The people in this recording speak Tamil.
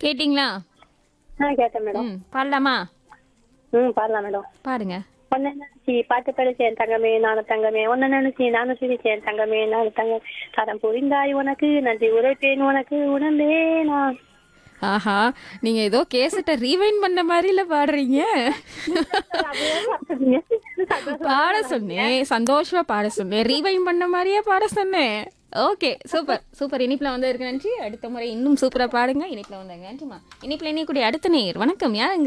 கேட்டிங்களா ஆ கேட்டேன் மேடம் ம் பாடலாமா ம் பாடலாம் மேடம் பாடுங்க ஒன்னு நினைச்சி பாட்டு படிச்சேன் தங்கமே நானும் தங்கமே ஒன்னு நினைச்சி நானும் சிரிச்சேன் தங்கமே நானும் தங்க தரம் புரிந்தாய் உனக்கு நன்றி உரைப்பேன் உனக்கு உணர்ந்தேனா ஆஹா நீங்க ஏதோ கேசட்டை ரீவைண்ட் பண்ண மாதிரில பாடுறீங்க பாட சொன்னேன் சந்தோஷமா பாட சொன்னேன் ரீவைண்ட் பண்ண மாதிரியே பாட சொன்னேன் ஓகே சூப்பர் சூப்பர் இனிப்புல வந்து இருக்கு நன்றி அடுத்த முறை இன்னும் சூப்பரா பாடுங்க இனிப்புல வந்து நன்றிமா இனிப்புல இணையக்கூடிய அடுத்த நேர் வணக்கம் யாருங்க